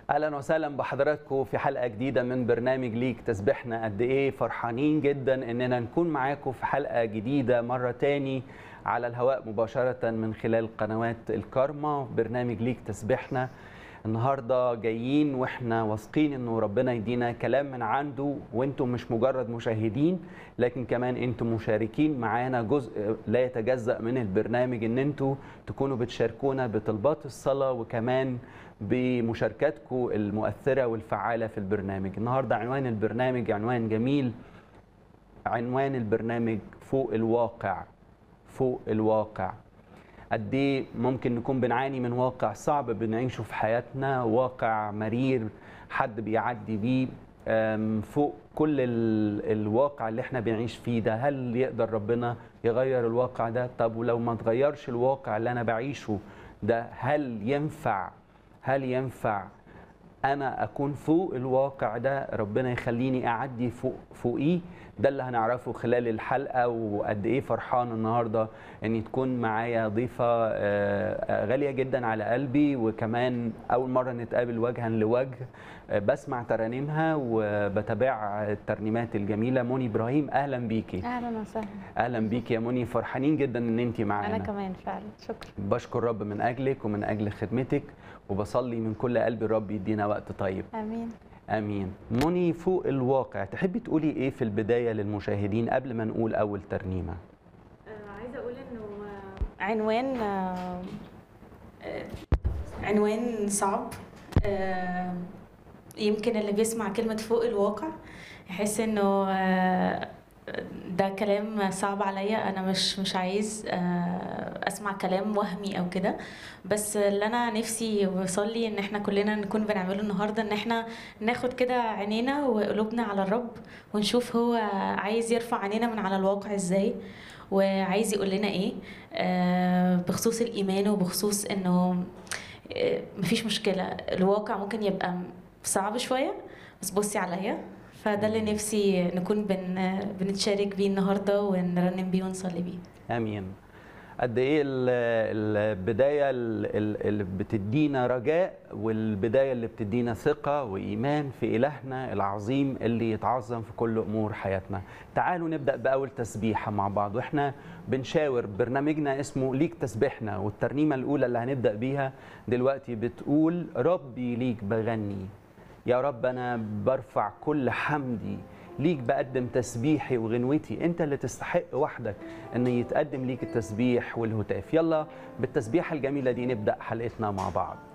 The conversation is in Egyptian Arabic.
اهلا وسهلا بحضراتكم في حلقه جديده من برنامج ليك تسبحنا قد ايه فرحانين جدا اننا نكون معاكم في حلقه جديده مره تاني على الهواء مباشره من خلال قنوات الكارما برنامج ليك تسبحنا النهارده جايين واحنا واثقين انه ربنا يدينا كلام من عنده وانتم مش مجرد مشاهدين لكن كمان انتم مشاركين معانا جزء لا يتجزأ من البرنامج ان انتم تكونوا بتشاركونا بطلبات الصلاه وكمان بمشاركاتكم المؤثره والفعاله في البرنامج النهارده عنوان البرنامج عنوان جميل عنوان البرنامج فوق الواقع فوق الواقع قد ايه ممكن نكون بنعاني من واقع صعب بنعيشه في حياتنا واقع مرير حد بيعدي بيه فوق كل الواقع اللي احنا بنعيش فيه ده هل يقدر ربنا يغير الواقع ده طب ولو ما تغيرش الواقع اللي انا بعيشه ده هل ينفع هل ينفع انا اكون فوق الواقع ده ربنا يخليني اعدي فوق فوقيه ده اللي هنعرفه خلال الحلقه وقد ايه فرحان النهارده ان تكون معايا ضيفه غاليه جدا على قلبي وكمان اول مره نتقابل وجها لوجه بسمع ترانيمها وبتابع الترنيمات الجميله موني ابراهيم اهلا بيكي اهلا وسهلا اهلا بيكي يا موني فرحانين جدا ان انت معانا انا كمان فعلا شكرا بشكر رب من اجلك ومن اجل خدمتك وبصلي من كل قلبي الرب يدينا وقت طيب امين امين موني فوق الواقع تحبي تقولي ايه في البدايه للمشاهدين قبل ما نقول اول ترنيمه آه عايزه اقول انه آه عنوان آه عنوان صعب آه يمكن اللي بيسمع كلمه فوق الواقع يحس انه آه ده كلام صعب عليا انا مش مش عايز اسمع كلام وهمي او كده بس اللي انا نفسي وصلي ان احنا كلنا نكون بنعمله النهارده ان احنا ناخد كده عينينا وقلوبنا على الرب ونشوف هو عايز يرفع عينينا من على الواقع ازاي وعايز يقول لنا ايه بخصوص الايمان وبخصوص انه مفيش مشكله الواقع ممكن يبقى صعب شويه بس بصي عليا فده اللي نفسي نكون بن بنتشارك بيه النهارده ونرنم بيه ونصلي بيه امين قد ايه البدايه اللي بتدينا رجاء والبدايه اللي بتدينا ثقه وايمان في الهنا العظيم اللي يتعظم في كل امور حياتنا تعالوا نبدا باول تسبيحه مع بعض واحنا بنشاور برنامجنا اسمه ليك تسبيحنا والترنيمه الاولى اللي هنبدا بيها دلوقتي بتقول ربي ليك بغني يا رب أنا برفع كل حمدي ليك بقدم تسبيحي وغنوتي أنت اللي تستحق وحدك أن يتقدم ليك التسبيح والهتاف يلا بالتسبيحة الجميلة دي نبدأ حلقتنا مع بعض